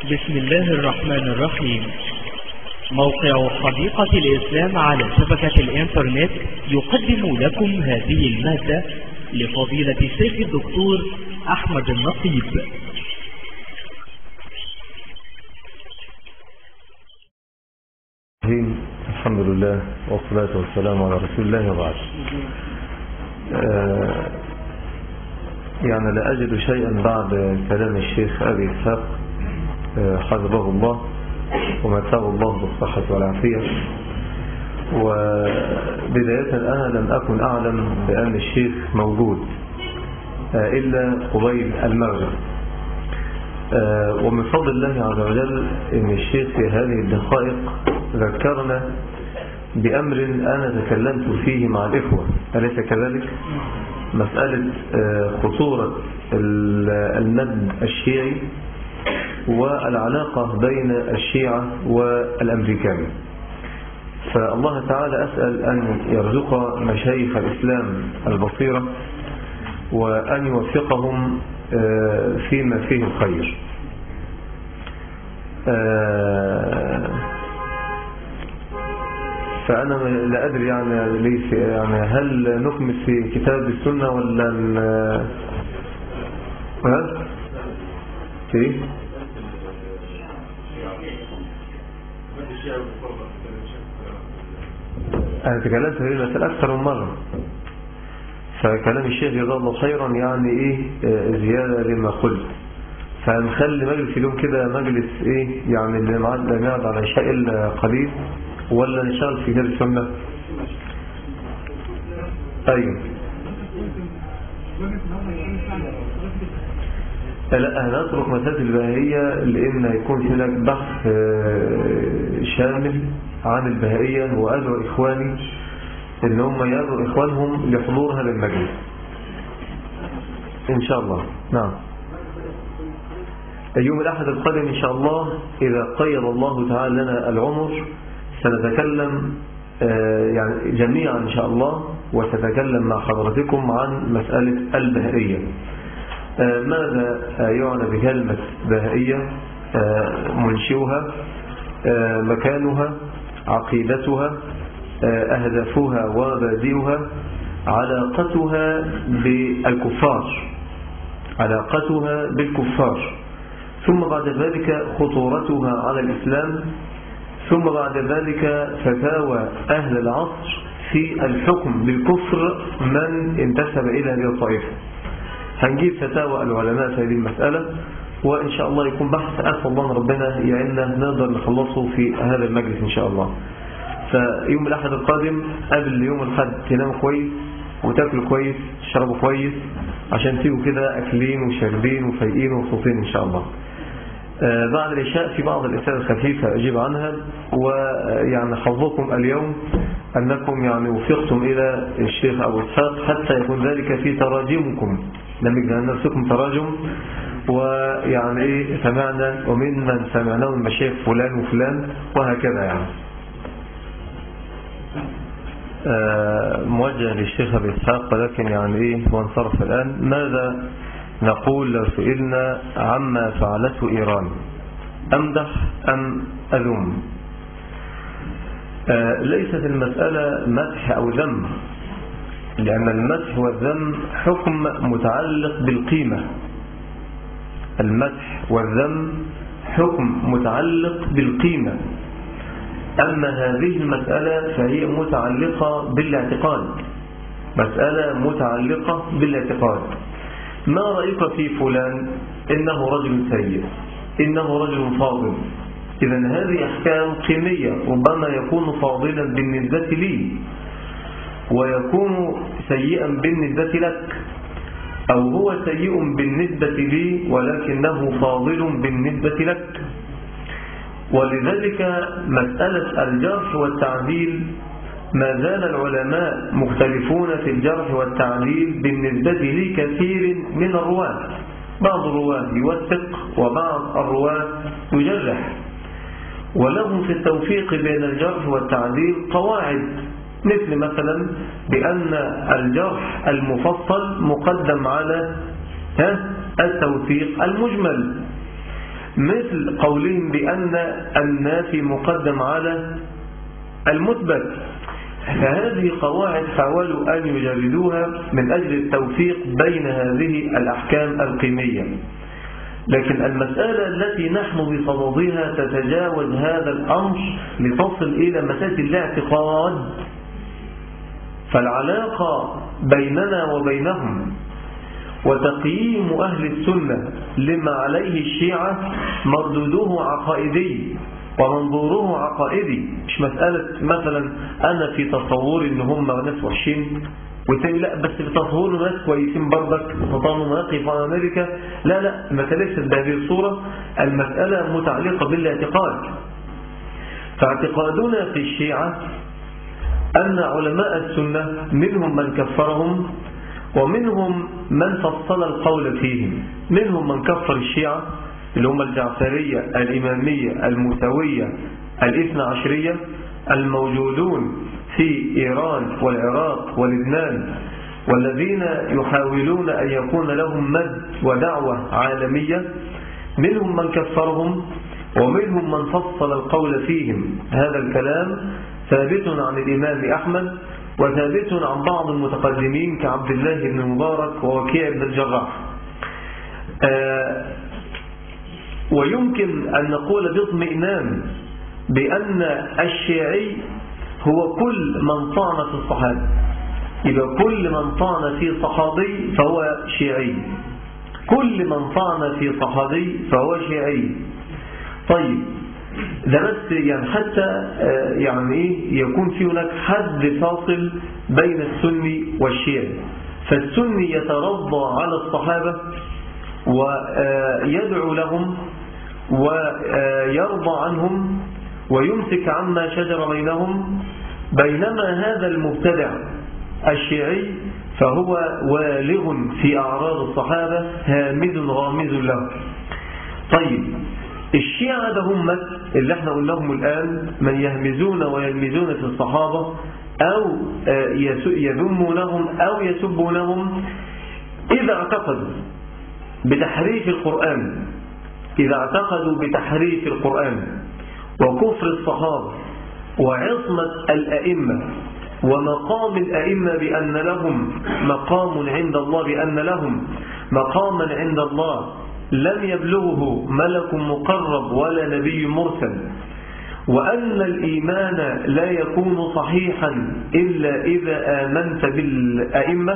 بسم الله الرحمن الرحيم موقع حديقة الإسلام على شبكة الإنترنت يقدم لكم هذه المادة لفضيلة الشيخ الدكتور أحمد النقيب الحمد لله والصلاة والسلام على رسول الله وبعد آه يعني لا أجد شيئا بعد كلام الشيخ أبي إسحاق آه حفظه الله ومتاه الله بالصحة والعافية وبداية أنا لم أكن أعلم بأن الشيخ موجود آه إلا قبيل المغرب ومن فضل الله عز وجل أن الشيخ في هذه الدقائق ذكرنا بأمر أنا تكلمت فيه مع الإخوة أليس كذلك؟ مسألة خطورة المد الشيعي والعلاقة بين الشيعة والأمريكان فالله تعالى أسأل أن يرزق مشايخ الإسلام البصيرة وأن يوفقهم فيما فيه الخير فأنا لا أدري يعني ليس يعني هل نكمل في كتاب السنة ولا ن... ها؟ في أنا تكلمت في المسألة أكثر من مرة فكلام الشيخ جزاه الله خيرا يعني إيه زيادة لما قلت فنخلي مجلس اليوم كده مجلس إيه يعني اللي معاد يقعد على شيء إلا قليل ولا نشتغل في كتاب السنة أيوه لا هنترك مسألة البهائية لأن يكون هناك بحث شامل عن البهائية وأدعو إخواني إن هم يدعوا إخوانهم لحضور هذا المجلس إن شاء الله نعم اليوم الأحد القادم إن شاء الله إذا قيض الله تعالى لنا العمر سنتكلم يعني جميعا إن شاء الله وسنتكلم مع حضرتكم عن مسألة البهائية ماذا يعنى بكلمة بهائية منشئها مكانها عقيدتها أهدافها ومبادئها علاقتها بالكفار علاقتها بالكفار ثم بعد ذلك خطورتها على الإسلام ثم بعد ذلك فتاوى أهل العصر في الحكم بالكفر من انتسب إلى هذه الطائفة هنجيب فتاوى العلماء في هذه المسألة وإن شاء الله يكون بحث أسأل الله ربنا يعيننا نقدر نخلصه في هذا المجلس إن شاء الله فيوم الأحد القادم قبل يوم الحد تناموا كويس وتاكلوا كويس تشربوا كويس عشان تيجوا كده أكلين وشاربين وفايقين ومبسوطين إن شاء الله بعد العشاء في بعض الأسئلة الخفيفة أجيب عنها ويعني حظكم اليوم أنكم يعني وفقتم إلى الشيخ أبو إسحاق حتى يكون ذلك في تراجمكم لم يجعل نفسكم تراجم ويعني إيه سمعنا وممن سمعناه من مشايخ فلان وفلان وهكذا يعني موجه للشيخ أبي إسحاق ولكن يعني إيه وانصرف الآن ماذا نقول لو سئلنا عما فعلته إيران أمدح أم أذم آه ليست المسألة مدح أو ذم لأن المدح والذم حكم متعلق بالقيمة المدح والذم حكم متعلق بالقيمة أما هذه المسألة فهي متعلقة بالاعتقاد مسألة متعلقة بالاعتقاد ما رأيك في فلان إنه رجل سيء إنه رجل فاضل إذا هذه أحكام قيمية ربما يكون فاضلا بالنسبة لي ويكون سيئا بالنسبة لك أو هو سيء بالنسبة لي ولكنه فاضل بالنسبة لك ولذلك مسألة الجرح والتعديل ما زال العلماء مختلفون في الجرح والتعديل بالنسبة لكثير من الرواة بعض الرواة يوثق وبعض الرواة يجرح ولهم في التوفيق بين الجرح والتعديل قواعد مثل مثلا بأن الجرح المفصل مقدم على ها التوثيق المجمل مثل قولهم بأن النافي مقدم على المثبت فهذه قواعد حاولوا أن يجردوها من أجل التوفيق بين هذه الأحكام القيمية لكن المسألة التي نحن بصددها تتجاوز هذا الأمر لتصل إلى مسألة الاعتقاد فالعلاقة بيننا وبينهم وتقييم أهل السنة لما عليه الشيعة مردوده عقائدي ومنظوره عقائدي مش مسألة مثلا أنا في تصوري إن هم ناس وحشين والتاني لا بس في تصوره ناس كويسين برضك وطنوا مناقي في أمريكا لا لا المسألة ليست بهذه الصورة المسألة متعلقة بالاعتقاد فاعتقادنا في الشيعة أن علماء السنة منهم من كفرهم ومنهم من فصل القول فيهم منهم من كفر الشيعة اللي هم الجعفرية الإمامية الموسوية الاثنى عشرية الموجودون في إيران والعراق ولبنان والذين يحاولون أن يكون لهم مد ودعوة عالمية منهم من كفرهم ومنهم من فصل القول فيهم هذا الكلام ثابت عن الإمام أحمد وثابت عن بعض المتقدمين كعبد الله بن مبارك ووكيع بن الجراح آه ويمكن أن نقول باطمئنان بأن الشيعي هو كل من طعن في الصحابة يبقى كل من طعن في صحابي فهو شيعي كل من طعن في صحابي فهو شيعي طيب ده بس يعني حتى يعني ايه يكون في هناك حد فاصل بين السني والشيعي فالسني يترضى على الصحابة ويدعو لهم ويرضى عنهم ويمسك عما شجر بينهم بينما هذا المبتدع الشيعي فهو والغ في أعراض الصحابة هامد غامز له طيب الشيعة ده هم اللي احنا قلناهم الآن من يهمزون ويلمزون في الصحابة أو يذمونهم أو يسبونهم إذا اعتقدوا بتحريف القرآن إذا اعتقدوا بتحريف القرآن وكفر الصحابة وعصمة الأئمة ومقام الأئمة بأن لهم مقام عند الله بأن لهم مقاما عند الله لم يبلغه ملك مقرب ولا نبي مرسل وأن الإيمان لا يكون صحيحا إلا إذا آمنت بالأئمة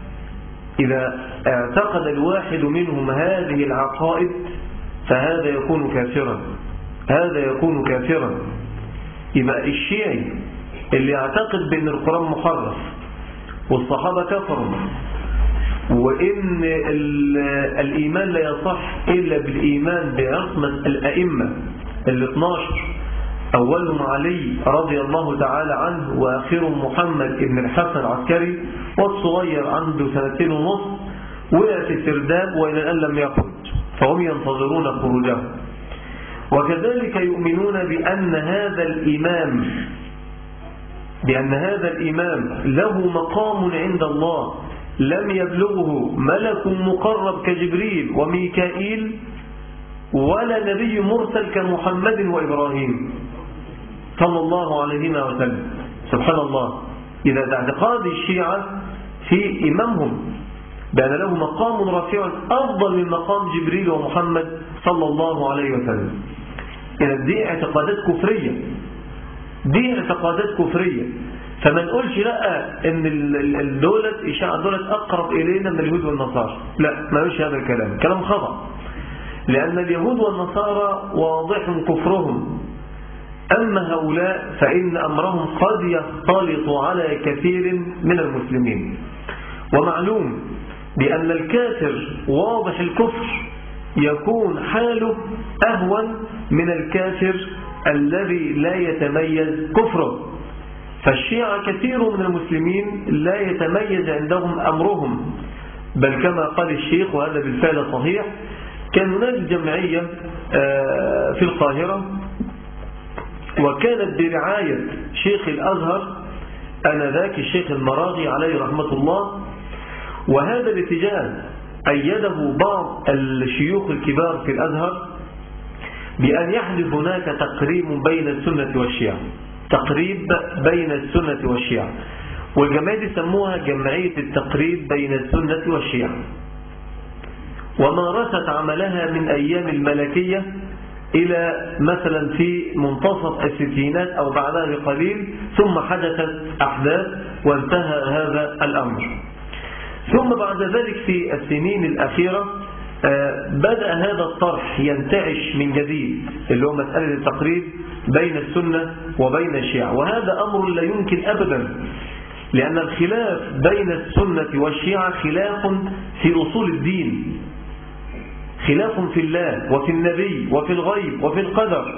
إذا اعتقد الواحد منهم هذه العقائد فهذا يكون كافرا هذا يكون كافرا يبقى الشيعي اللي يعتقد بأن القرآن محرف والصحابة كفروا وإن الإيمان لا يصح إلا بالإيمان بعصمة الأئمة ال 12 أولهم علي رضي الله تعالى عنه وآخرهم محمد بن الحسن العسكري والصغير عنده سنتين ونص وقع في السرداب وإلى الآن لم يخرج فهم ينتظرون خروجه وكذلك يؤمنون بأن هذا الإمام بأن هذا الإمام له مقام عند الله لم يبلغه ملك مقرب كجبريل وميكائيل ولا نبي مرسل كمحمد وإبراهيم صلى الله عليه وسلم سبحان الله إذا اعتقاد الشيعة في إمامهم بأن له مقام رفيع أفضل من مقام جبريل ومحمد صلى الله عليه وسلم إذا دي اعتقادات كفرية دي اعتقادات كفرية فما نقولش لا ان الدولة إشاعة دولة أقرب إلينا من اليهود والنصارى لا ما نقولش هذا الكلام كلام خطأ لأن اليهود والنصارى واضح كفرهم أما هؤلاء فإن أمرهم قد يختلط على كثير من المسلمين ومعلوم بأن الكافر واضح الكفر يكون حاله أهون من الكافر الذي لا يتميز كفره فالشيعة كثير من المسلمين لا يتميز عندهم أمرهم بل كما قال الشيخ وهذا بالفعل صحيح كان هناك جمعية في القاهرة وكانت برعاية شيخ الأزهر أنذاك الشيخ المراغي عليه رحمة الله وهذا الاتجاه أيده بعض الشيوخ الكبار في الأزهر بأن يحدث هناك تقريب بين السنة والشيعة تقريب بين السنة والشيعة والجماعة دي سموها جمعية التقريب بين السنة والشيعة ومارست عملها من أيام الملكية إلى مثلا في منتصف الستينات أو بعدها بقليل ثم حدثت أحداث وانتهى هذا الأمر ثم بعد ذلك في السنين الأخيرة بدأ هذا الطرح ينتعش من جديد اللي هو مسألة التقريب بين السنة وبين الشيعة وهذا أمر لا يمكن أبدا لأن الخلاف بين السنة والشيعة خلاف في أصول الدين خلاف في الله وفي النبي وفي الغيب وفي القدر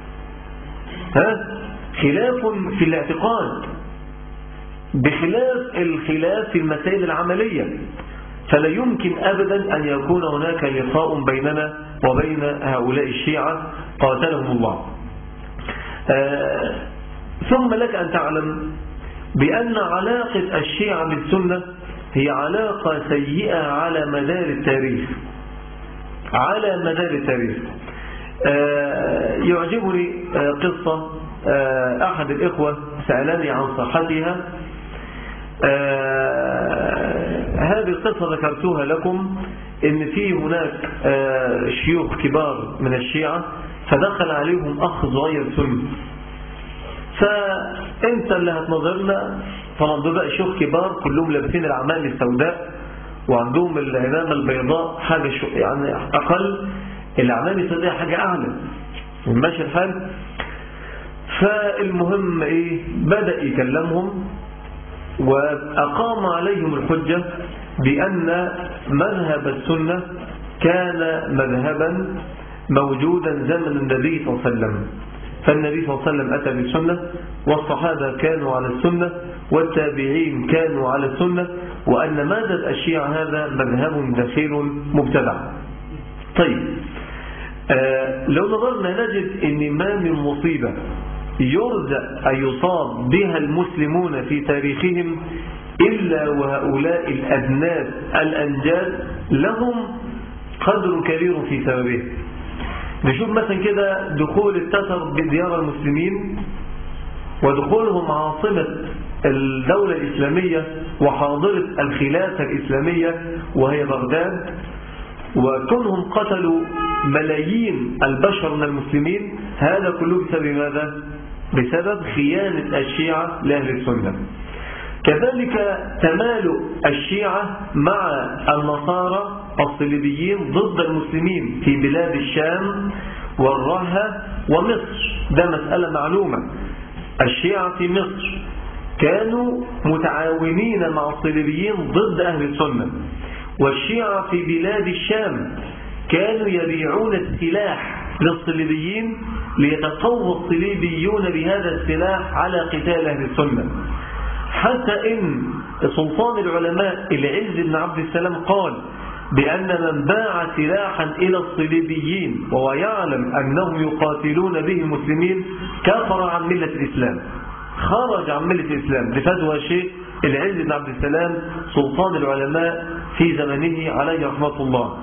ها خلاف في الاعتقاد بخلاف الخلاف في المسائل العملية فلا يمكن أبدا أن يكون هناك لقاء بيننا وبين هؤلاء الشيعة قاتلهم الله آه ثم لك أن تعلم بأن علاقة الشيعة بالسنة هي علاقة سيئة على مدار التاريخ على مدار التاريخ آه يعجبني آه قصة أحد الإخوة سألني عن صحتها هذه القصة ذكرتها لكم ان في هناك شيوخ كبار من الشيعة فدخل عليهم اخ صغير سني فانت اللي هتنظرنا طبعا دول بقى شيوخ كبار كلهم لابسين العمال السوداء وعندهم العمامة البيضاء حاجة شو يعني اقل العمامة السوداء حاجة اعلى ماشي الحال فالمهم ايه بدأ يكلمهم وأقام عليهم الحجة بأن مذهب السنة كان مذهبا موجودا زمن النبي صلى الله عليه وسلم فالنبي صلى الله عليه وسلم أتى بالسنة والصحابة كانوا على السنة والتابعين كانوا على السنة وأن ماذا الشيعة هذا مذهب دخيل مبتدع طيب آه لو نظرنا نجد أن ما من مصيبة يرجى أن يصاب بها المسلمون في تاريخهم إلا وهؤلاء الأذناب الأنجاد لهم قدر كبير في سببه نشوف مثلا كده دخول التتر بديار المسلمين ودخولهم عاصمة الدولة الإسلامية وحاضرة الخلافة الإسلامية وهي بغداد وكونهم قتلوا ملايين البشر من المسلمين هذا كله بسبب ماذا؟ بسبب خيانة الشيعة لأهل السنة كذلك تمالؤ الشيعة مع النصارى الصليبيين ضد المسلمين في بلاد الشام والرهة ومصر ده مسألة معلومة الشيعة في مصر كانوا متعاونين مع الصليبيين ضد أهل السنة والشيعة في بلاد الشام كانوا يبيعون السلاح للصليبيين ليتقوى الصليبيون بهذا السلاح على قتال أهل السنة حتى إن سلطان العلماء العز بن عبد السلام قال بأن من باع سلاحا إلى الصليبيين وهو يعلم أنهم يقاتلون به المسلمين كفر عن ملة الإسلام خرج عن ملة الإسلام لفتوى شيء العز بن عبد السلام سلطان العلماء في زمنه عليه رحمة الله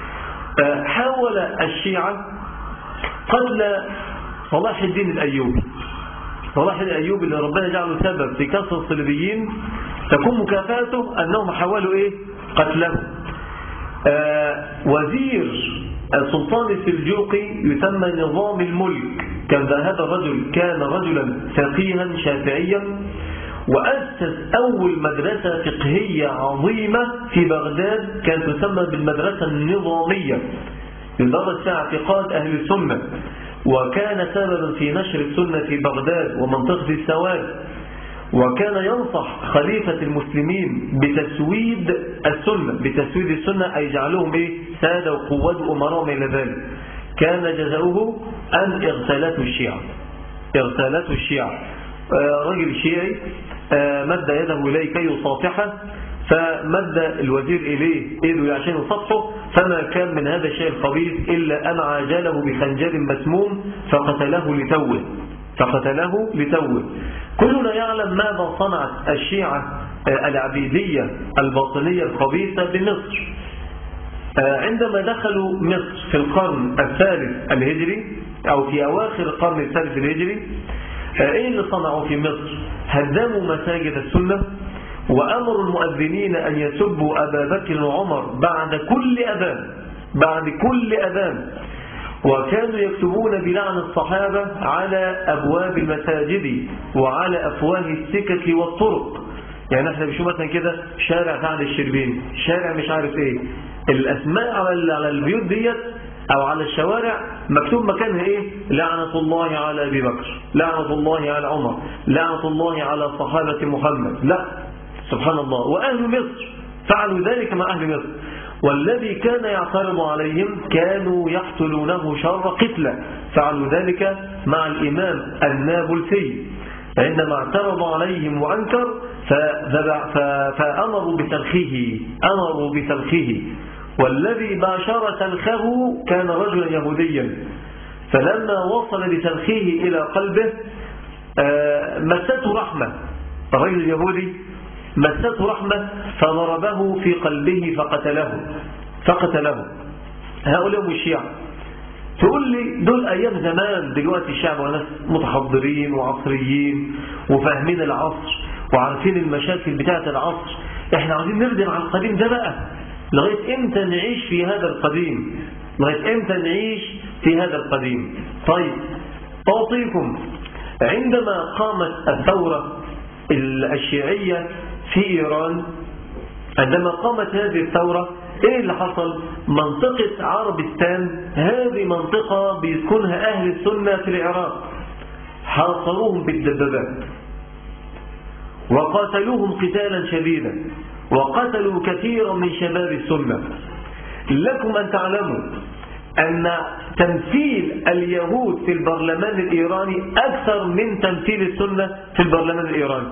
حاول الشيعة قتل صلاح الدين الأيوبي صلاح الدين الأيوبي اللي ربنا جعله سبب في كسر الصليبيين تكون مكافاته أنهم حاولوا إيه قتله آه وزير السلطان السلجوقي يسمى نظام الملك كان هذا الرجل كان رجلا فقيها شافعيا وأسس أول مدرسة فقهية عظيمة في بغداد كانت تسمى بالمدرسة النظامية يدرس فيها اعتقاد أهل السنة وكان سببا في نشر السنة في بغداد ومنطقة السواد وكان ينصح خليفة المسلمين بتسويد السنة بتسويد السنة أي جعلهم إيه سادة وقوات وأمراء إلى ذلك كان جزاؤه أن اغتالته الشيعة اغتالته الشيعة آه رجل شيعي آه مد يده إليه كي يصافحه فمد الوزير إليه إيده عشان يصفحه فما كان من هذا الشيء الخبيث إلا أن عاجله بخنجر مسموم فقتله لتوه فقتله لتوه كلنا يعلم ماذا صنعت الشيعة العبيدية الباطنية الخبيثة بمصر عندما دخلوا مصر في القرن الثالث الهجري أو في أواخر القرن الثالث الهجري إيه اللي صنعوا في مصر هدموا مساجد السنة وأمروا المؤذنين أن يسبوا أبا بكر وعمر بعد كل أذان بعد كل أذان وكانوا يكتبون بلعن الصحابة على أبواب المساجد وعلى أفواه السكك والطرق يعني احنا بنشوف مثلا كده شارع سعد الشربين شارع مش عارف ايه الأسماء على على البيوت ديت أو على الشوارع مكتوب مكانها إيه لعنة الله على أبي بكر لعنة الله على عمر لعنة الله على صحابة محمد لا سبحان الله وأهل مصر فعلوا ذلك مع أهل مصر والذي كان يعترض عليهم كانوا يقتلونه شر قتلة فعلوا ذلك مع الإمام النابلسي عندما اعترض عليهم وأنكر فأمروا بتلخيه أمروا بتلخيه والذي باشر تلخه كان رجلا يهوديا فلما وصل بتلخيه إلى قلبه مسته رحمة الرجل اليهودي مسته رحمة فضربه في قلبه فقتله فقتله هؤلاء هم الشيعة تقول لي دول أيام زمان دلوقتي الشعب وناس متحضرين وعصريين وفاهمين العصر وعارفين المشاكل بتاعة العصر احنا عايزين نردم على القديم ده بقى لغاية امتى نعيش في هذا القديم لغاية امتى نعيش في هذا القديم طيب أعطيكم عندما قامت الثورة الشيعية في إيران عندما قامت هذه الثورة ايه اللي حصل منطقة عربستان هذه منطقة بيسكنها اهل السنة في العراق حاصروهم بالدبابات وقاتلوهم قتالا شديدا وقتلوا كثيرا من شباب السنة لكم أن تعلموا أن تمثيل اليهود في البرلمان الإيراني أكثر من تمثيل السنة في البرلمان الإيراني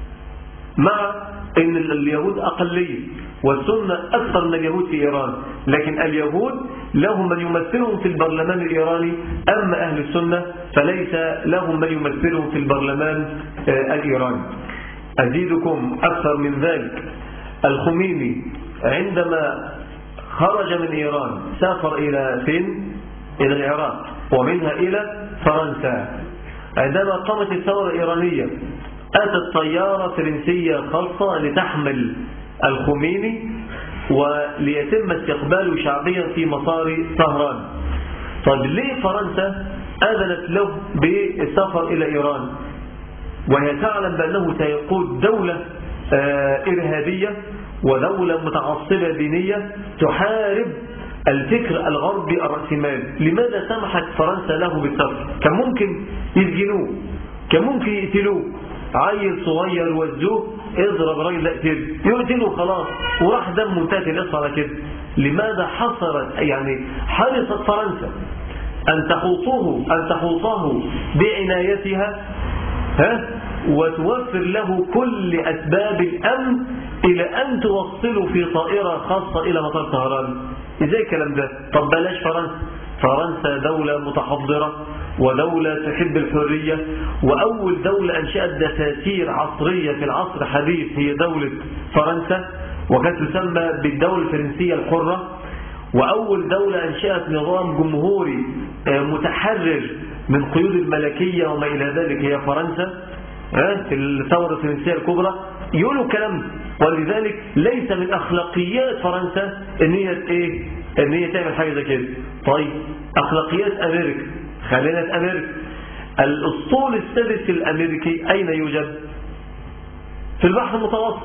مع أن اليهود أقلية والسنة أكثر من اليهود في إيران لكن اليهود لهم من يمثلهم في البرلمان الإيراني أما أهل السنة فليس لهم من يمثلهم في البرلمان الإيراني أزيدكم أكثر من ذلك الخميني عندما خرج من إيران سافر إلى فين؟ إلى العراق ومنها إلى فرنسا عندما قامت الثورة الإيرانية أتت طيارة فرنسية خاصة لتحمل الخميني وليتم استقباله شعبيا في مطار طهران طيب ليه فرنسا أذنت له بالسفر إلى إيران وهي تعلم بأنه سيقود دولة إرهابية ودولة متعصبة دينية تحارب الفكر الغربي الرأسمالي لماذا سمحت فرنسا له بالسفر كان ممكن يسجنوه كان ممكن يقتلوه عيل صغير وزوه اضرب راجل لا اقتله يقتله خلاص وراح دم منتهي القصه على كده لماذا حصرت يعني حرصت فرنسا أن تحوطه أن تحوطه بعنايتها ها وتوفر له كل أسباب الأمن إلى أن توصله في طائرة خاصة إلى مطار طهران إزاي الكلام ده طب بلاش فرنسا فرنسا دولة متحضرة ودولة تحب الحرية وأول دولة أنشأت دساتير عصرية في العصر الحديث هي دولة فرنسا وكانت تسمى بالدولة الفرنسية الحرة وأول دولة أنشأت نظام جمهوري متحرر من قيود الملكية وما إلى ذلك هي فرنسا في الثورة الفرنسية الكبرى يقولوا كلام ولذلك ليس من أخلاقيات فرنسا ان هي ايه ان هي تعمل حاجة زي كده طيب أخلاقيات أمريكا خلينا في أمريكا الأسطول السادس الأمريكي أين يوجد في البحر المتوسط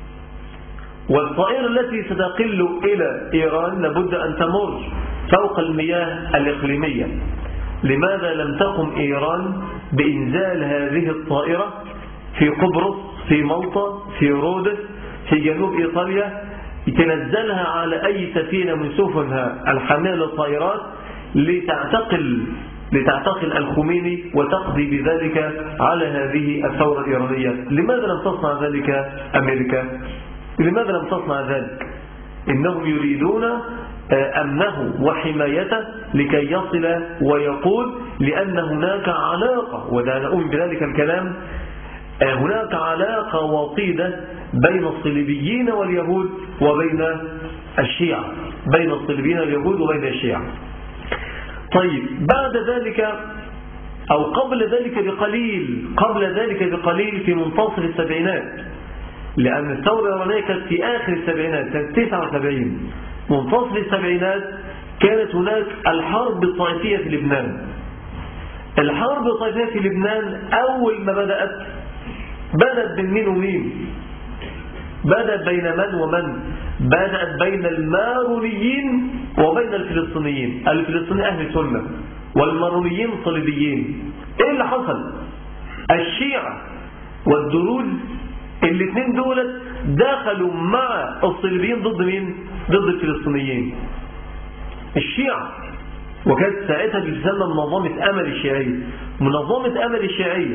والطائرة التي ستقل إلى إيران لابد أن تمر فوق المياه الإقليمية لماذا لم تقم إيران بإنزال هذه الطائرة في قبرص في مالطا في رودس في جنوب إيطاليا تنزلها على أي سفينة من سفنها الحاملة للطائرات لتعتقل لتعتقل الخميني وتقضي بذلك على هذه الثورة الإيرانية لماذا لم تصنع ذلك أمريكا لماذا لم تصنع ذلك إنهم يريدون أمنه وحمايته لكي يصل ويقول لأن هناك علاقة وده نقول بذلك الكلام هناك علاقة وطيدة بين الصليبيين واليهود وبين الشيعة بين الصليبيين اليهود وبين الشيعة طيب بعد ذلك أو قبل ذلك بقليل قبل ذلك بقليل في منتصف السبعينات لأن الثورة الإيرانية كانت في آخر السبعينات سنة 79 منتصف السبعينات كانت هناك الحرب الطائفية في لبنان الحرب الطائفية في لبنان أول ما بدأت بدأت بين مين ومين بدأت بين من ومن بدأت بين المارونيين وبين الفلسطينيين الفلسطينيين أهل سنة والمارونيين صليبيين إيه اللي حصل الشيعة والدروز الاثنين دولت دخلوا مع الصليبيين ضد مين ضد الفلسطينيين الشيعة وكانت ساعتها بتسمى منظمة أمل الشيعية منظمة أمل الشيعية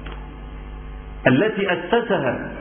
التي أسسها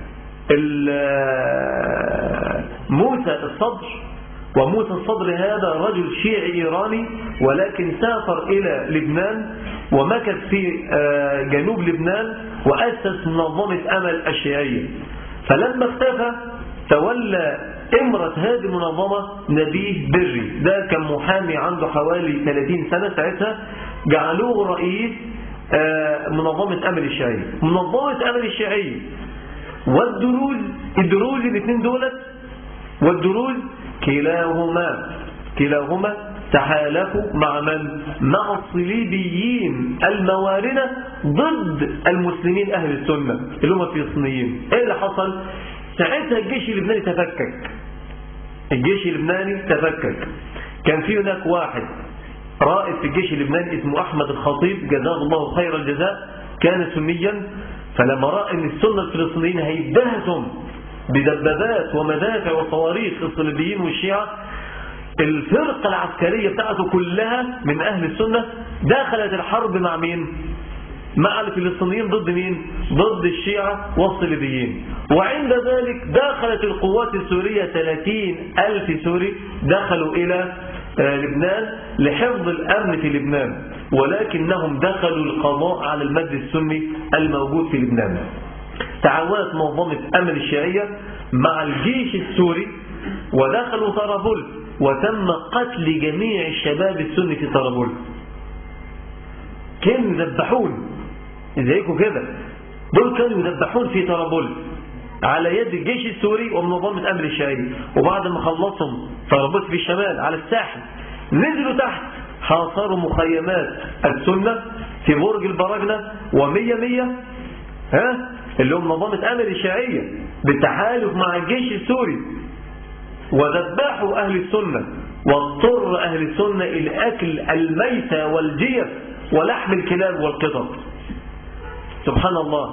موسى الصدر وموسى الصدر هذا رجل شيعي إيراني ولكن سافر إلى لبنان ومكث في جنوب لبنان وأسس منظمة أمل الشيعية فلما اختفى تولى امرة هذه المنظمة نبيه بري ده كان محامي عنده حوالي 30 سنة ساعتها جعلوه رئيس منظمة أمل الشيعية منظمة أمل الشيعية والدروز الدروز الاثنين دولت والدروز كلاهما كلاهما تحالفوا مع من؟ مع الصليبيين الموارنة ضد المسلمين أهل السنة اللي هم الفلسطينيين إيه اللي حصل؟ ساعتها الجيش اللبناني تفكك الجيش اللبناني تفكك كان في هناك واحد رائد في الجيش اللبناني اسمه أحمد الخطيب جزاه الله خير الجزاء كان سنيا فلما رأى أن السنة الفلسطينيين هيدهزهم بدبابات ومدافع وصواريخ الصليبيين والشيعة الفرقة العسكرية بتاعته كلها من أهل السنة دخلت الحرب مع مين؟ مع الفلسطينيين ضد مين؟ ضد الشيعة والصليبيين وعند ذلك دخلت القوات السورية 30 ألف سوري دخلوا إلى لبنان لحفظ الأمن في لبنان ولكنهم دخلوا القضاء على المد السني الموجود في لبنان تعاونت منظمة أمل الشيعية مع الجيش السوري ودخلوا طرابلس وتم قتل جميع الشباب السني في طرابلس كانوا يذبحون زيكم كده دول كانوا يذبحون في طرابلس على يد الجيش السوري ومنظمة أمر الشيعية وبعد ما خلصهم طرابلس في الشمال على الساحل نزلوا تحت حاصروا مخيمات السنة في برج البراجنة ومية مية ها اللي هم منظمة أمر الشيعية بالتحالف مع الجيش السوري وذبحوا أهل السنة واضطر أهل السنة إلى أكل الميتة والجيف ولحم الكلاب والقطط سبحان الله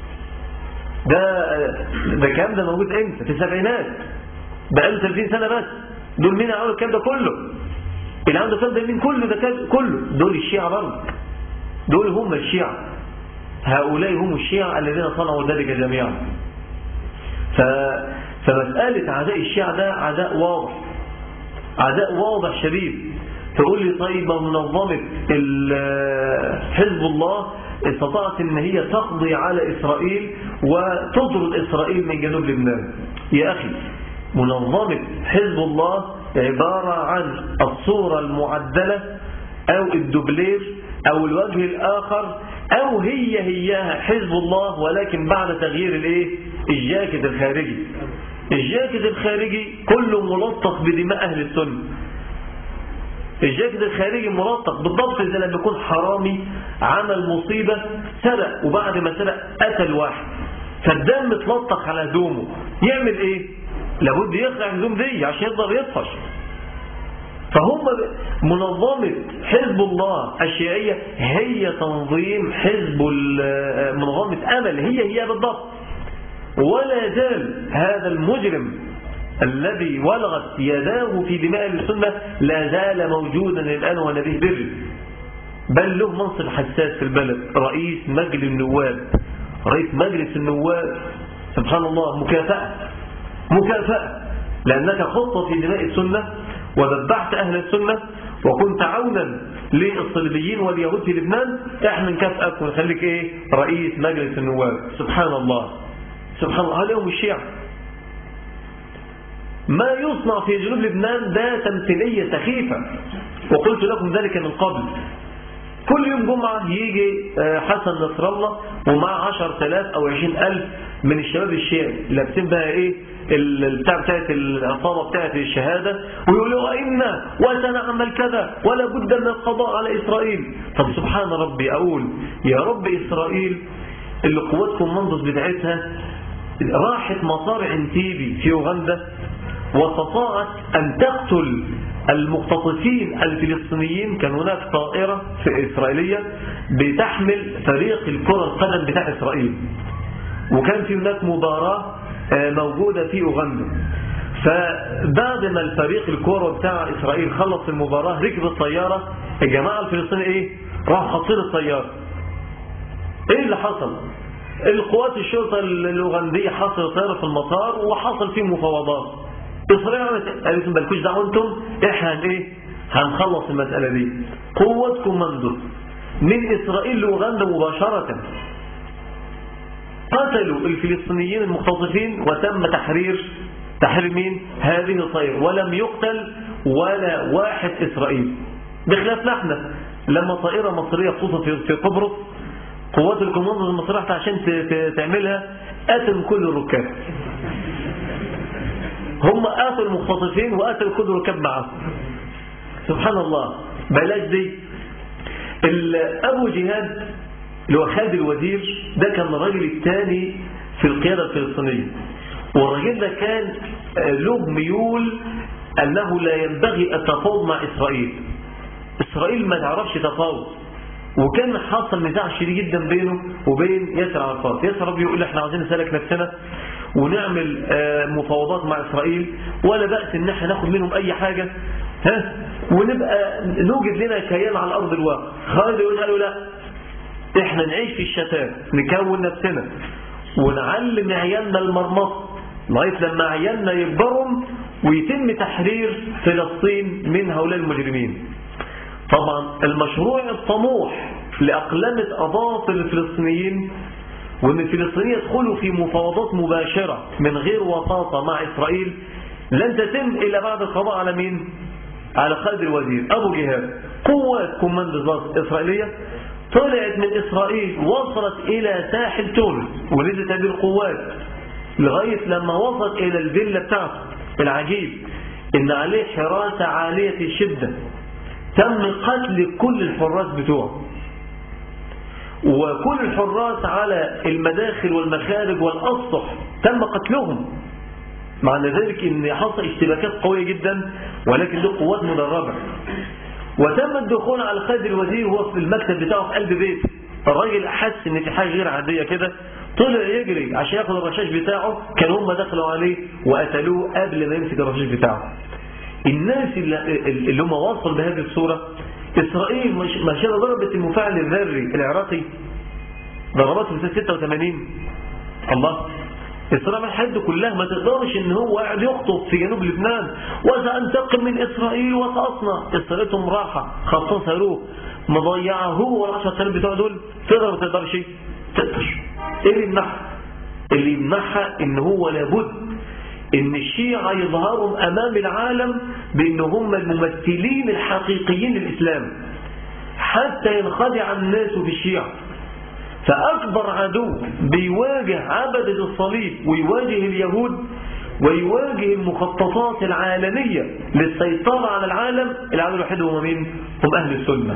ده ده الكلام ده موجود امتى في السبعينات بقاله 30 سنه بس دول مين عملوا الكلام ده كله اللي عنده كلام ده مين كله ده كله دول الشيعة برضه دول هم الشيعة هؤلاء هم الشيعة الذين صنعوا ذلك جميعا ف... فمسألة عداء الشيعة ده عداء واضح عداء واضح شديد تقول لي طيب منظمة حزب الله استطاعت ان هي تقضي على اسرائيل وتطرد اسرائيل من جنوب لبنان يا اخي منظمة حزب الله عبارة عن الصورة المعدلة او الدوبلير او الوجه الاخر او هي هياها حزب الله ولكن بعد تغيير الايه الجاكيت الخارجي الجاكيت الخارجي كله ملطخ بدماء اهل السنه الجاكيت الخارجي ملطخ بالضبط زي لما يكون حرامي عمل مصيبة سرق وبعد ما سرق قتل واحد فالدم متلطخ على هدومه يعمل ايه لابد يخلع الهدوم دي عشان يقدر يطفش فهم منظمة حزب الله الشيعية هي تنظيم حزب منظمة أمل هي هي بالضبط ولا زال هذا المجرم الذي ولغت يداه في دماء السنة لا زال موجودا الآن ونبيه بر بل له منصب حساس في البلد رئيس مجلس النواب رئيس مجلس النواب سبحان الله مكافأة مكافأة لأنك خطة في دماء السنة وذبحت أهل السنة وكنت عونا للصليبيين واليهود في لبنان احنا نكافئك ونخليك ايه رئيس مجلس النواب سبحان الله سبحان الله هل يوم الشيعة ما يصنع في جنوب لبنان ده تمثيلية سخيفة وقلت لكم ذلك من قبل كل يوم جمعة يجي حسن نصر الله ومع 10000 أو 20000 من الشباب الشيعي لابسين بقى إيه البتاع بتاعت العصابة بتاعت الشهادة ويقولوا إنا وسنعمل كذا ولا بد من القضاء على إسرائيل طب سبحان ربي أقول يا رب إسرائيل اللي قوات كوماندوس بتاعتها راحت مصارع انتيبي في أوغندا واستطاعت أن تقتل المختطفين الفلسطينيين كان هناك طائرة في إسرائيلية بتحمل فريق الكرة القدم بتاع إسرائيل وكان في هناك مباراة موجودة في أوغندا فبعد ما الفريق الكرة بتاع إسرائيل خلص المباراة ركب الطيارة الجماعة الفلسطينيين إيه راح خطير الطيارة إيه اللي حصل القوات الشرطة الأوغندية حصل طيارة في المطار وحصل فيه مفاوضات إسرائيل قالت لهم بالكوش دعوا انتم احنا ايه هنخلص المسألة دي قوة كوماندو من إسرائيل لأوغندا مباشرة قتلوا الفلسطينيين المختطفين وتم تحرير تحرير مين هذه الطائرة ولم يقتل ولا واحد إسرائيل بخلافنا احنا لما طائرة مصرية قصت في قبرص قوات الكوماندو المصرية عشان تعملها قتلوا كل الركاب هم قاتلوا المختطفين وقاتلوا كل ركاب معهم سبحان الله بلاش دي ابو جهاد اللي هو خالد الوزير ده كان الراجل الثاني في القيادة الفلسطينية والراجل ده كان له ميول أنه لا ينبغي التفاوض مع إسرائيل إسرائيل ما تعرفش تفاوض وكان حصل نزاع شديد جدا بينه وبين ياسر عرفات ياسر ربي يقول احنا عاوزين نسلك نفسنا ونعمل مفاوضات مع إسرائيل ولا بأس ان احنا ناخد منهم اي حاجة ها ونبقى نوجد لنا كيان على أرض الواقع خالد يقول قالوا لا احنا نعيش في الشتات نكون نفسنا ونعلم عيالنا المرمطة لغاية لما عيالنا يكبروا ويتم تحرير فلسطين من هؤلاء المجرمين طبعا المشروع الطموح لأقلمة أضاف الفلسطينيين وأن الفلسطينيين يدخلوا في مفاوضات مباشرة من غير وساطة مع إسرائيل لن تتم إلا بعد القضاء على مين؟ على خالد الوزير أبو جهاد قوات كوماندو إسرائيلية طلعت من إسرائيل وصلت إلى ساحل تونس ونزلت هذه القوات لغاية لما وصلت إلى الفيلا بتاعته العجيب إن عليه حراسة عالية الشدة تم قتل كل الحراس بتوعه وكل الحراس على المداخل والمخارج والأسطح تم قتلهم معنى ذلك ان حصل اشتباكات قوية جدا ولكن دي قوات مدربة وتم الدخول على خالد الوزير وهو في المكتب بتاعه في قلب بيته الراجل حس ان في حاجة غير عادية كده طلع يجري عشان ياخد الرشاش بتاعه كان هم دخلوا عليه وقتلوه قبل ما يمسك الرشاش بتاعه الناس اللي, اللي هم وصلوا بهذه الصورة إسرائيل مش مش ضربت المفاعل الذري العراقي ضربته في 86 الله إسرائيل الحد كلها ما تقدرش ان هو قاعد يخطب في جنوب لبنان وسأنتقم من إسرائيل وسأصنع إسرائيلهم راحة خطان صاروخ مضيعه هو والعشر سنين بتوع دول تقدر ما تقدرش تقدر ايه اللي يمنعها اللي يمنعها ان هو لابد ان الشيعة يظهروا امام العالم بان هم الممثلين الحقيقيين للاسلام حتى ينخدع الناس في الشيعة فاكبر عدو بيواجه عبدة الصليب ويواجه اليهود ويواجه المخططات العالمية للسيطرة على العالم العدو الوحيد هم مين؟ هم اهل السنة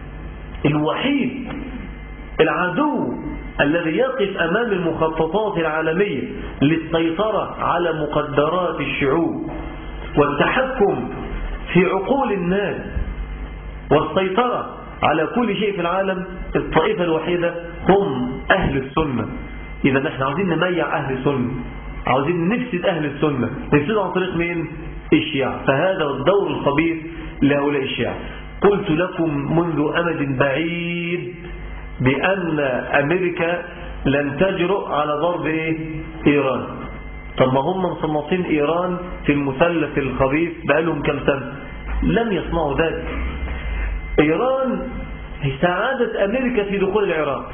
الوحيد العدو الذي يقف أمام المخططات العالمية للسيطرة على مقدرات الشعوب والتحكم في عقول الناس والسيطرة على كل شيء في العالم الطائفة الوحيدة هم أهل السنة إذا نحن عاوزين نميع أهل السنة عاوزين نفسد أهل السنة نفسد عن طريق مين؟ الشيعة فهذا الدور الخبيث لهؤلاء الشيعة قلت لكم منذ أمد بعيد بأن أمريكا لن تجرؤ على ضرب إيه؟ إيران طب ما هم مصنفين إيران في المثلث الخبيث بقالهم كم سنة لم يصنعوا ذلك إيران ساعدت أمريكا في دخول العراق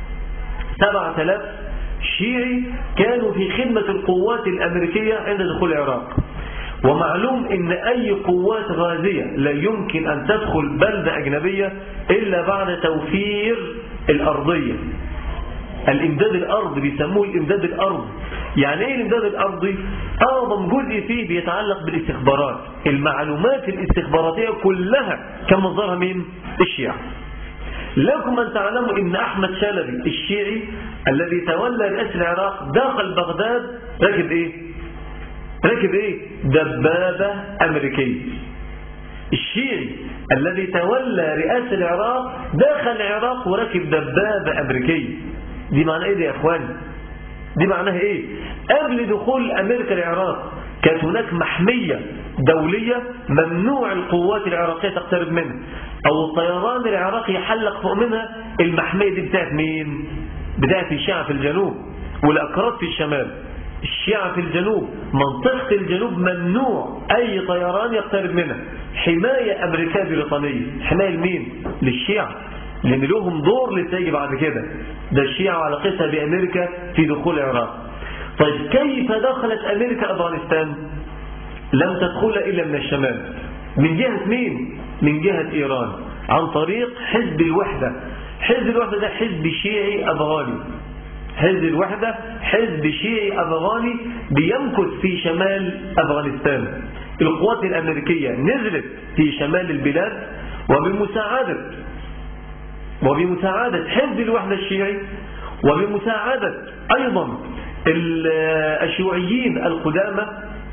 7000 شيعي كانوا في خدمة القوات الأمريكية عند دخول العراق ومعلوم ان اي قوات غازية لا يمكن ان تدخل بلدة اجنبية الا بعد توفير الارضية الامداد الارضي بيسموه الامداد الارضي يعني ايه الامداد الارضي اعظم جزء فيه بيتعلق بالاستخبارات المعلومات الاستخباراتية كلها كان مصدرها مين الشيعة لكم أن تعلموا إن أحمد شلبي الشيعي الذي تولى رئاسة العراق دخل بغداد راكب إيه؟ راكب إيه؟ دبابة أمريكية الشيعي الذي تولى رئاسة العراق دخل العراق وراكب دبابة أمريكية دي معناها إيه دي يا إخواني؟ دي معناها إيه؟ قبل دخول أمريكا العراق كانت هناك محمية دولية ممنوع القوات العراقية تقترب منها او الطيران العراقي يحلق فوق منها المحمية دي بتاعت مين بتاعت الشيعة في الجنوب والاكراد في الشمال الشيعة في الجنوب منطقة الجنوب ممنوع اي طيران يقترب منها حماية امريكية بريطانية حماية لمين للشيعة لان لهم دور للتاجي بعد كده ده الشيعة وعلاقتها بامريكا في دخول العراق طيب كيف دخلت امريكا افغانستان لم تدخل الا من الشمال من جهة مين من جهة إيران عن طريق حزب الوحدة حزب الوحدة ده حزب شيعي أفغاني حزب الوحدة حزب شيعي أفغاني بيمكث في شمال أفغانستان القوات الأمريكية نزلت في شمال البلاد وبمساعدة وبمساعدة حزب الوحدة الشيعي وبمساعدة أيضا الشيوعيين القدامى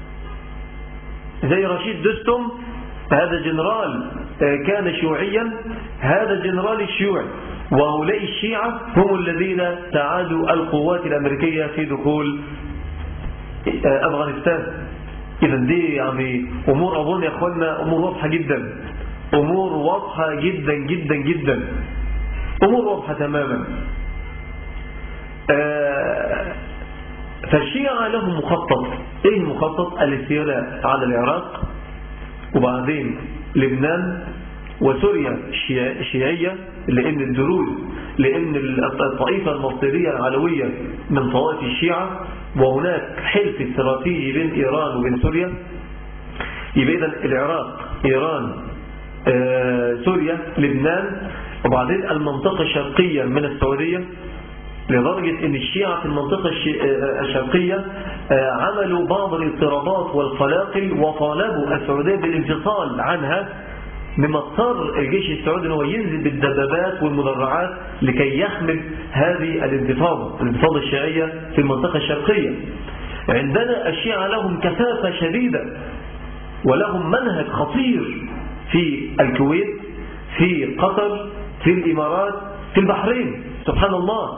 زي رشيد دستم هذا جنرال كان شيوعيا هذا الجنرال الشيوعي وهؤلاء الشيعة هم الذين ساعدوا القوات الأمريكية في دخول أفغانستان إذا دي يعني أمور أظن يا أخوانا أمور واضحة جدا أمور واضحة جدا جدا جدا أمور واضحة تماما فالشيعة لهم مخطط إيه المخطط الاستيلاء على العراق وبعدين لبنان وسوريا الشيعية لأن الدروز لأن الطائفة المصيرية العلوية من طوائف الشيعة وهناك حلف استراتيجي بين إيران وبين سوريا يبقى إذن العراق إيران آه، سوريا لبنان وبعدين المنطقة الشرقية من السعودية لدرجة ان الشيعة في المنطقة الشرقية عملوا بعض الاضطرابات والقلاقل وطالبوا السعودية بالانفصال عنها مما اضطر الجيش السعودي ان هو ينزل بالدبابات والمدرعات لكي يحمل هذه الانتفاضة الانتفاضة الشيعية في المنطقة الشرقية عندنا الشيعة لهم كثافة شديدة ولهم منهج خطير في الكويت في قطر في الإمارات في البحرين سبحان الله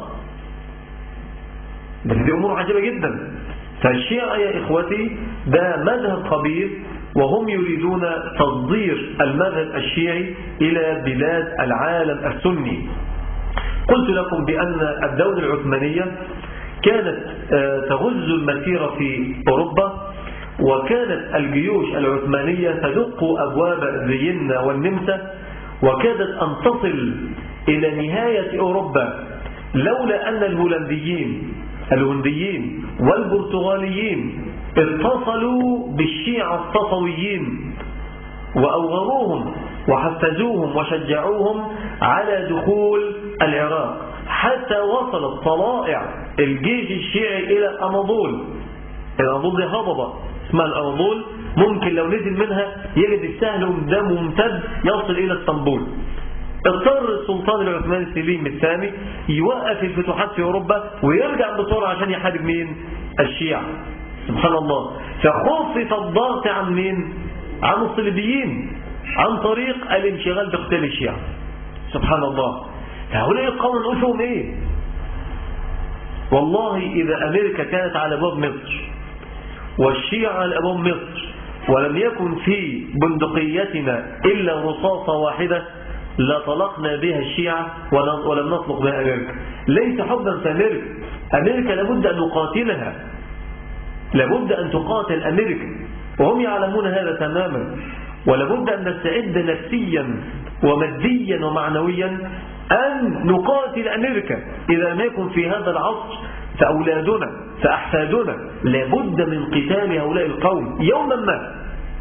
ده دي أمور عجيبة جدا فالشيعة يا إخوتي ده مذهب خبير وهم يريدون تصدير المذهب الشيعي إلى بلاد العالم السني قلت لكم بأن الدولة العثمانية كانت تغز المسيرة في أوروبا وكانت الجيوش العثمانية تدق أبواب فيينا والنمسا وكادت أن تصل إلى نهاية أوروبا لولا أن الهولنديين الهنديين والبرتغاليين اتصلوا بالشيعة الصفويين وأوغروهم وحفزوهم وشجعوهم على دخول العراق حتى وصلت طلائع الجيش الشيعي إلى الأناضول الأناضول دي هضبة اسمها الأناضول ممكن لو نزل منها يجد السهل ومدام وممتد يصل إلى اسطنبول اضطر السلطان العثماني السليم الثاني يوقف الفتوحات في أوروبا ويرجع بسرعة عشان يحارب مين؟ الشيعة سبحان الله فخفف الضغط عن مين؟ عن الصليبيين عن طريق الانشغال باقتال الشيعة سبحان الله هؤلاء القوم نقول فيهم ايه؟ والله إذا أمريكا كانت على باب مصر والشيعة على باب مصر ولم يكن في بندقيتنا إلا رصاصة واحدة لطلقنا بها الشيعة ولم نطلق بها أمريكا ليس حبا في أمريكا أمريكا لابد أن نقاتلها لابد أن تقاتل أمريكا وهم يعلمون هذا تماما ولابد أن نستعد نفسيا وماديا ومعنويا أن نقاتل أمريكا إذا لم يكن في هذا العصر فأولادنا فأحفادنا لابد من قتال هؤلاء القوم يوما ما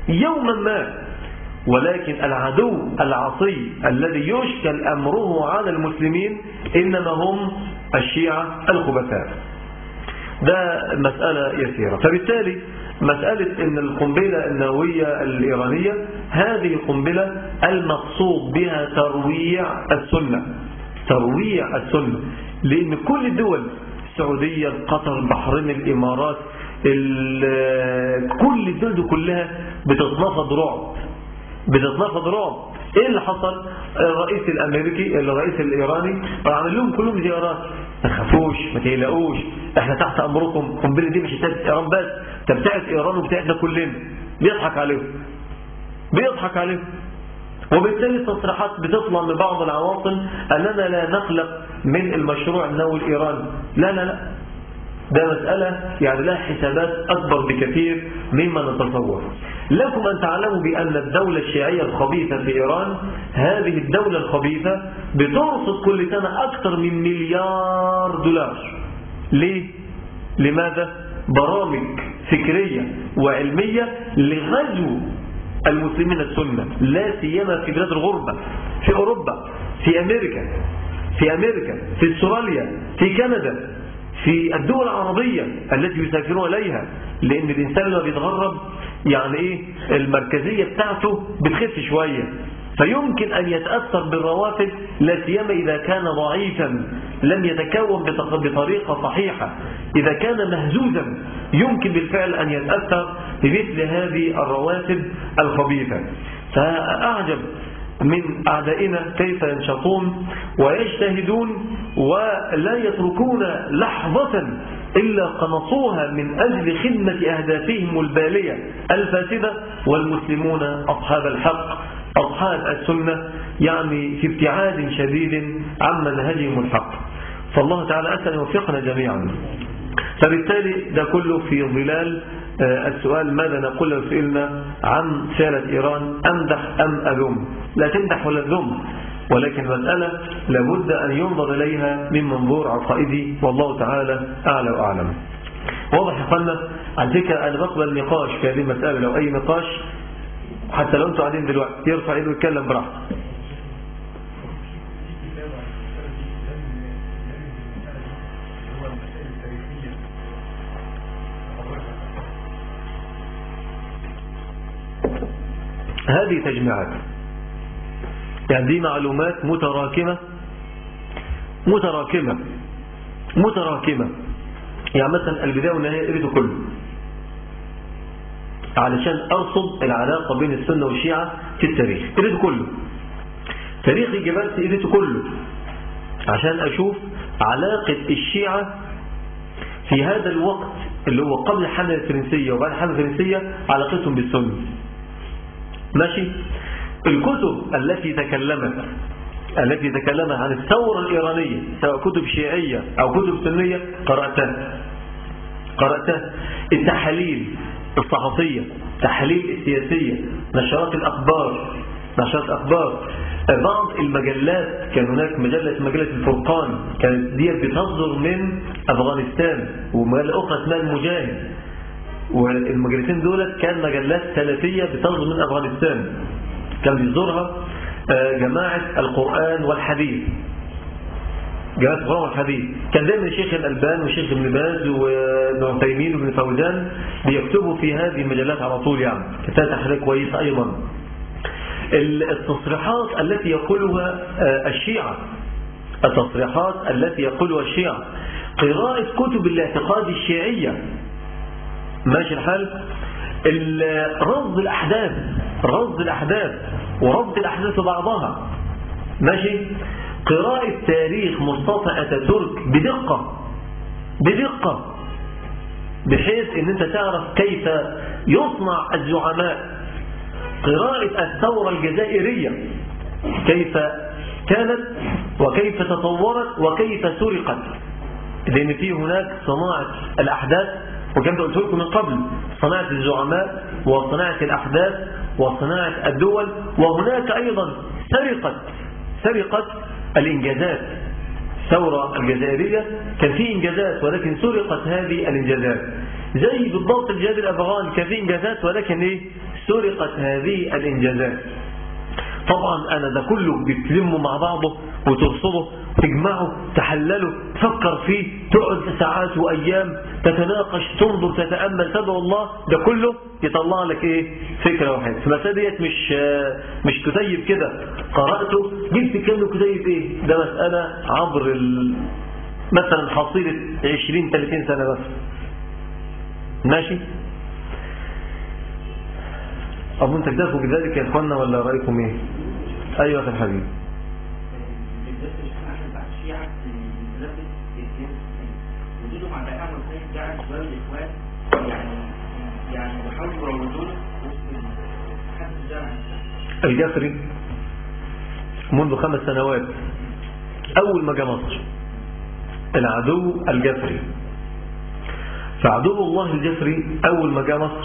يوما ما ولكن العدو العصي الذي يشكل أمره على المسلمين إنما هم الشيعة الخبثاء ده مسألة يسيرة فبالتالي مسألة أن القنبلة النووية الإيرانية هذه القنبلة المقصود بها ترويع السنة ترويع السنة لأن كل الدول السعودية قطر البحرين الإمارات كل الدول دي كلها بتتنفض رعب بتتنفض رعب ايه اللي حصل الرئيس الامريكي الرئيس الايراني عمل لهم كلهم زيارات ما تخافوش ما تقلقوش احنا تحت امركم القنبله دي مش بتاعت ايران بس ده بتاعت ايران وبتاعتنا كلنا بيضحك عليهم بيضحك عليهم وبالتالي التصريحات بتطلع من بعض العواصم اننا لا نقلق من المشروع النووي الايراني لا لا لا ده مسألة يعني لها حسابات أكبر بكثير مما نتصور لكم أن تعلموا بأن الدولة الشيعية الخبيثة في إيران هذه الدولة الخبيثة بترصد كل سنة أكثر من مليار دولار ليه؟ لماذا؟ برامج فكرية وعلمية لغزو المسلمين السنة لا سيما في بلاد الغربة في أوروبا في أمريكا في أمريكا في استراليا في كندا في الدول العربية التي يسافرون إليها لأن الإنسان لما بيتغرب يعني إيه المركزية بتاعته بتخف شوية فيمكن أن يتأثر بالروافد لا سيما إذا كان ضعيفا لم يتكون بطريقة صحيحة إذا كان مهزوزا يمكن بالفعل أن يتأثر بمثل هذه الرواتب الخبيثة فأعجب من أعدائنا كيف ينشطون ويجتهدون ولا يتركون لحظة إلا قنصوها من أجل خدمة أهدافهم البالية الفاسدة والمسلمون أصحاب الحق أصحاب السنة يعني في ابتعاد شديد عن منهجهم الحق فالله تعالى أسأل يوفقنا جميعا فبالتالي ده كله في ظلال السؤال ماذا نقول لو سئلنا عن فعلة إيران أمدح أم أذم لا تمدح ولا تذم ولكن المسألة لابد أن ينظر إليها من منظور عقائدي والله تعالى أعلى وأعلم واضح يا اخوانا على فكرة أنا بقبل النقاش في هذه المسألة لو أي نقاش حتى لو أنتم قاعدين دلوقتي يرفع إيده ويتكلم براحته هذه تجميعات يعني دي معلومات متراكمة متراكمة متراكمة يعني مثلا البداية والنهاية قريته كله علشان أرصد العلاقة بين السنة والشيعة في التاريخ قريته كله تاريخ الجبال قريته كله عشان أشوف علاقة الشيعة في هذا الوقت اللي هو قبل الحملة الفرنسية وبعد الحملة الفرنسية علاقتهم بالسنة ماشي الكتب التي تكلمت التي تكلمت عن الثورة الإيرانية سواء كتب شيعية أو كتب سنية قرأتها قرأتها التحاليل الصحفية التحاليل السياسية نشرات الأخبار نشرات أخبار بعض المجلات كان هناك مجلة مجلة الفرقان كانت دي بتصدر من أفغانستان ومجلة أخرى اسمها المجاهد والمجلتين دولت كان مجلات سلفية بتصدر من أفغانستان كان بيصدرها جماعة القرآن والحديث جماعة القرآن والحديث كان دايما الشيخ الألبان والشيخ ابن باز وابن عثيمين وابن فوزان بيكتبوا في هذه المجلات على طول يعني كتاب تحرير كويس أيضا التصريحات التي يقولها الشيعة التصريحات التي يقولها الشيعة قراءة كتب الاعتقاد الشيعية ماشي الحال رصد الأحداث رصد الأحداث وربط الأحداث بعضها ماشي قراءة تاريخ مصطفى أتاتورك بدقة بدقة بحيث ان انت تعرف كيف يصنع الزعماء قراءة الثورة الجزائرية كيف كانت وكيف تطورت وكيف سرقت لأن في هناك صناعة الأحداث وكما قلت لكم من قبل صناعة الزعماء وصناعة الأحداث وصناعة الدول وهناك أيضا سرقة سرقة الإنجازات الثورة الجزائرية كان في إنجازات ولكن سرقت هذه الإنجازات زي بالضبط الجهاد الأفغاني كان في إنجازات ولكن إيه سرقت هذه الإنجازات طبعا أنا ده كله بتلمه مع بعضه وترصده تجمعه تحلله تفكر فيه تقعد ساعات وأيام تتناقش تنظر تتأمل تدعو الله ده كله يطلع لك ايه فكرة واحدة المسألة ديت مش مش كتيب كده قرأته جبت كانه كتيب ايه ده مسألة عبر ال... مثلا حصيلة 20 30 سنة بس ماشي أظن تكتفوا بذلك يا إخوانا ولا رأيكم إيه أيوة يا الحبيب الجسري منذ خمس سنوات أول ما جاء مصر العدو الجسري فعدو الله الجسري أول ما جاء مصر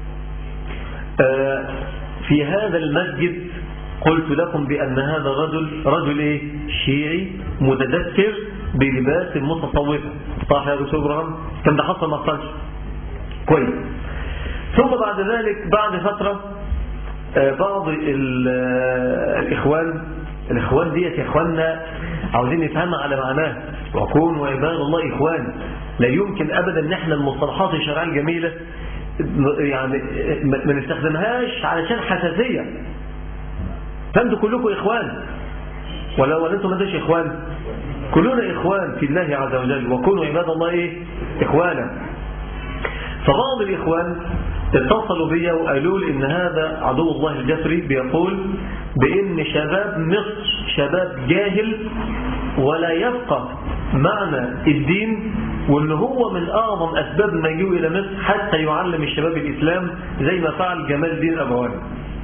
في هذا المسجد قلت لكم بأن هذا رجل رجل إيه؟ شيعي متذكر بلباس المتصوفة صح يا دكتور إبراهيم كان ده حصل ما حصلش كويس ثم بعد ذلك بعد فترة بعض الإخوان الإخوان ديت يا إخواننا عاوزين نفهمها على معناها وكون وعباد الله إخوان لا يمكن أبدا ان احنا المصطلحات الشرعية الجميلة يعني ما نستخدمهاش علشان حساسية فانتوا كلكم إخوان ولا ولا انتم ما انتش إخوان كلنا إخوان في الله عز وجل وكونوا عباد الله إيه إخوانا فبعض الإخوان اتصلوا بي وقالوا لي ان هذا عدو الله الجسري بيقول بان شباب مصر شباب جاهل ولا يفقه معنى الدين وان هو من اعظم اسباب مجيئه الى مصر حتى يعلم الشباب الاسلام زي ما فعل جمال الدين ابواني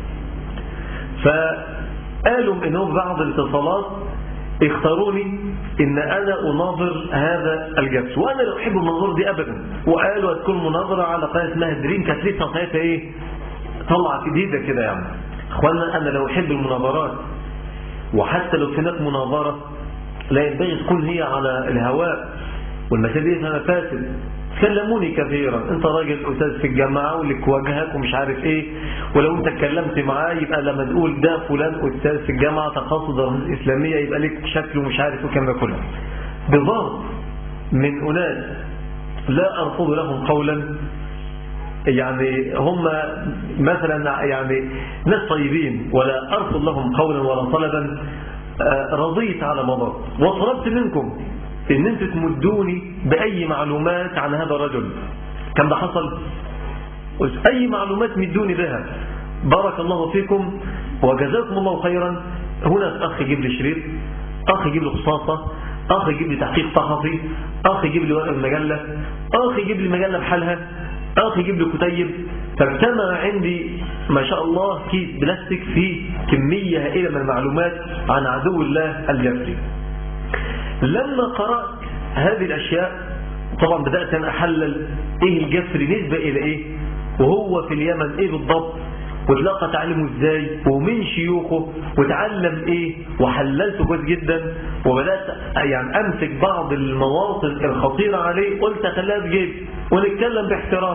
فقالوا انهم بعض الاتصالات اختاروني ان انا اناظر هذا الجبس وانا لا احب المناظره دي ابدا وقالوا هتكون مناظره على قناه اسمها دريم كانت لسه ساعتها ايه طلعت جديده كده يعني اخوانا انا لو احب المناظرات وحتى لو في هناك مناظره لا ينبغي تكون هي على الهواء والمسائل دي انا فاسد كلموني كثيرا انت راجل استاذ في الجامعة ولك وجهك ومش عارف ايه ولو انت اتكلمت معاه يبقى لما تقول ده فلان استاذ في الجامعة تخصص دراسات اسلامية يبقى لك شكله مش عارف وكم ده كله بضغط من اناس لا ارفض لهم قولا يعني هم مثلا يعني ناس طيبين ولا ارفض لهم قولا ولا طلبا رضيت على مضض وطلبت منكم ان انتوا تمدوني باي معلومات عن هذا الرجل كم ده حصل اي معلومات مدوني بها بارك الله فيكم وجزاكم الله خيرا هنا اخ يجيب لي شريط اخ يجيب لي قصاصه اخ يجيب لي تحقيق صحفي اخ يجيب لي ورقه مجله اخ يجيب لي مجله بحالها اخ يجيب لي كتيب فاجتمع عندي ما شاء الله كيس بلاستيك فيه كميه هائله من المعلومات عن عدو الله الجسري لما قرأت هذه الأشياء طبعا بدأت أن أحلل إيه الجسر نسبة إلى إيه وهو في اليمن إيه بالضبط وتلقى تعليمه إزاي ومن شيوخه وتعلم إيه وحللته كويس جدا وبدأت يعني أمسك بعض المواطن الخطيرة عليه قلت أخليها في جيبي ونتكلم باحترام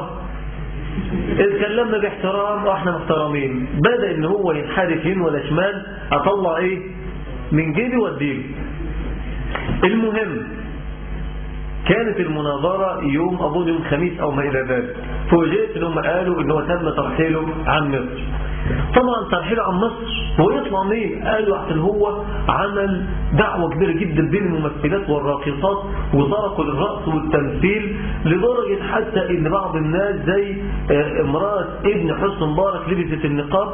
اتكلمنا باحترام واحنا محترمين بدأ ان هو ينحرف يمين ولا شمال اطلع ايه من جيبي واديله المهم كانت المناظرة يوم أظن يوم خميس أو ما إلى ذلك فوجئت أنهم قالوا أنه تم ترحيله عن مصر طبعا ترحيله عن مصر هو يطلع مين قالوا عشان هو عمل دعوة كبيرة جدا بين الممثلات والراقصات وتركوا الرقص والتمثيل لدرجة حتى ان بعض الناس زي امرأة ابن حسن مبارك لبست النقاب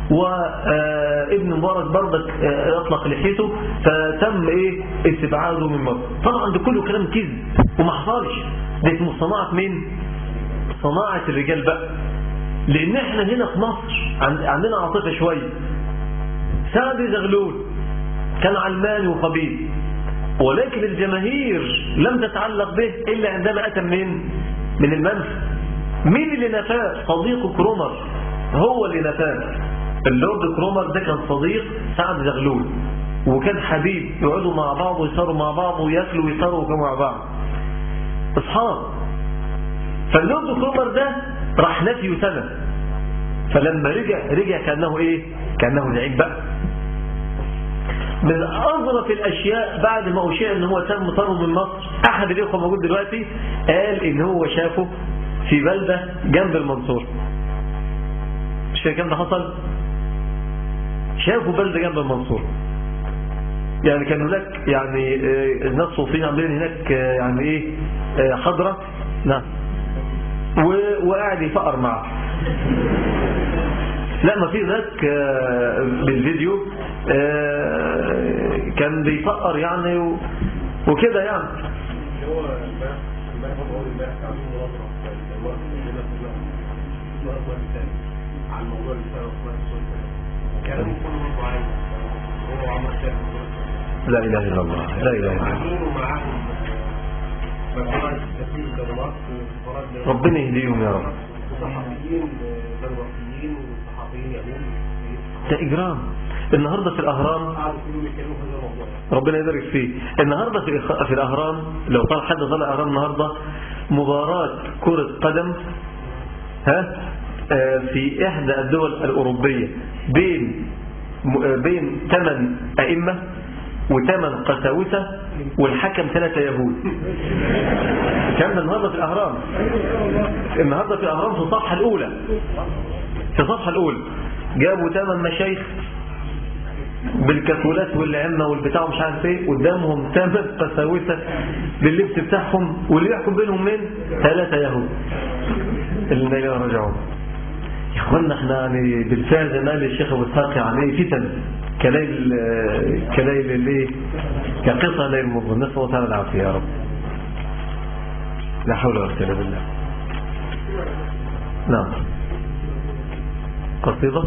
وابن مبارك برضك اطلق لحيته فتم ايه استبعاده من مصر طبعا ده كله كلام كذب وما حصلش ده اسمه صناعة مين صناعة الرجال بقى لان احنا هنا في مصر عندنا عاطفة شوية سعد زغلول كان علماني وخبيث ولكن الجماهير لم تتعلق به الا عندما اتى منين من المنفى مين اللي نفاه صديقه كرومر هو اللي نفاه اللورد كرومر ده كان صديق سعد زغلول وكان حبيب يقعدوا مع بعض ويسهروا مع بعض وياكلوا ويسهروا مع بعض اصحاب فاللورد كرومر ده راح نفيه سنة فلما رجع رجع كأنه ايه كأنه زعيم بقى من أظرف الأشياء بعد ما أشيع أن هو تم طرده من مصر أحد الإخوة موجود دلوقتي قال إن هو شافه في بلدة جنب المنصور مش فاكر كم ده حصل شافوا بلدة جنب المنصور يعني كان هناك يعني آه، الناس صوفيين عاملين هناك آه، يعني ايه آه، حضرة نعم و- وقاعد يفقر معه لا ما في هناك آه، بالفيديو آه، كان بيفقر يعني و- وكده يعني هو امبارح امبارح هو بقول امبارح كان عاملين مناظره في الوقت اللي هنا كلها وقت وقت تاني عن موضوع الرساله وقت السلطه كلامه كله برضه عايز هو عمل شاف لا إله إلا الله لا إله إلا الله عاملين ومعاهم مجموعه تسجيل الجامعات وسفارات ربنا يهديهم يا رب وصحفيين دنماركيين وصحفيين يمين ده إجرام النهاردة في الأهرام قعدوا كلهم يتكلموا في هذا الموضوع ربنا يبارك فيه النهاردة في الإخ- في الأهرام لو طلع حد طلع الأهرام النهاردة مباراة كرة قدم ها آه، في إحدى الدول الأوروبية بين م- آه، بين ثمان أئمة وثمان قساوسة والحكم ثلاثة يهود الكلام ده النهاردة في الأهرام النهاردة في الأهرام في الصفحة الأولى في الصفحة الأولى جابوا ثمان مشايخ بالكاكولات والعمة والبتاع ومش عارف ايه قدامهم ثمان قساوسة باللبس بتاعهم واللي يحكم بينهم من ثلاثة يهود اللي إليه راجعون يا اخوانا احنا يعني بالفعل زي ما قال الشيخ ابو اسحاق يعني فتن كليل كليل الايه كقطع ليل مظلم نسال الله تعالى العافيه يا رب لا حول ولا قوه الا بالله نعم قصيده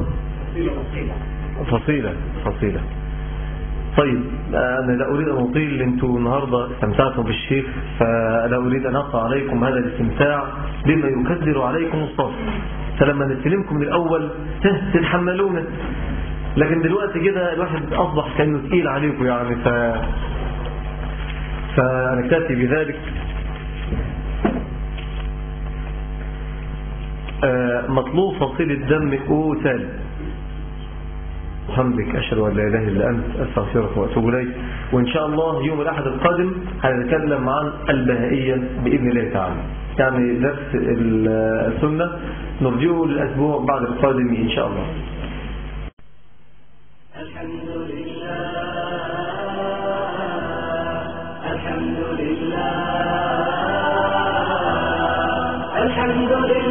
فصيلة فصيلة طيب أنا لا أريد أن أطيل أنتم النهاردة استمتعتم بالشيخ فلا أريد أن أقطع عليكم هذا الاستمتاع بما يكدر عليكم الصف فلما نستلمكم من الأول ها، تتحملون لكن دلوقتي كده الواحد أصبح كأنه تقيل عليكم يعني ف فنكتفي بذلك آه، مطلوب فصيل الدم أوتال حمدك أشهد أن لا إله إلا أنت أستغفرك وأتوب إليك وإن شاء الله يوم الأحد القادم هنتكلم عن البهائية بإذن الله تعالى يعني درس السنة نرجوه للأسبوع بعد القادم إن شاء الله الحمد لله الحمد لله الحمد لله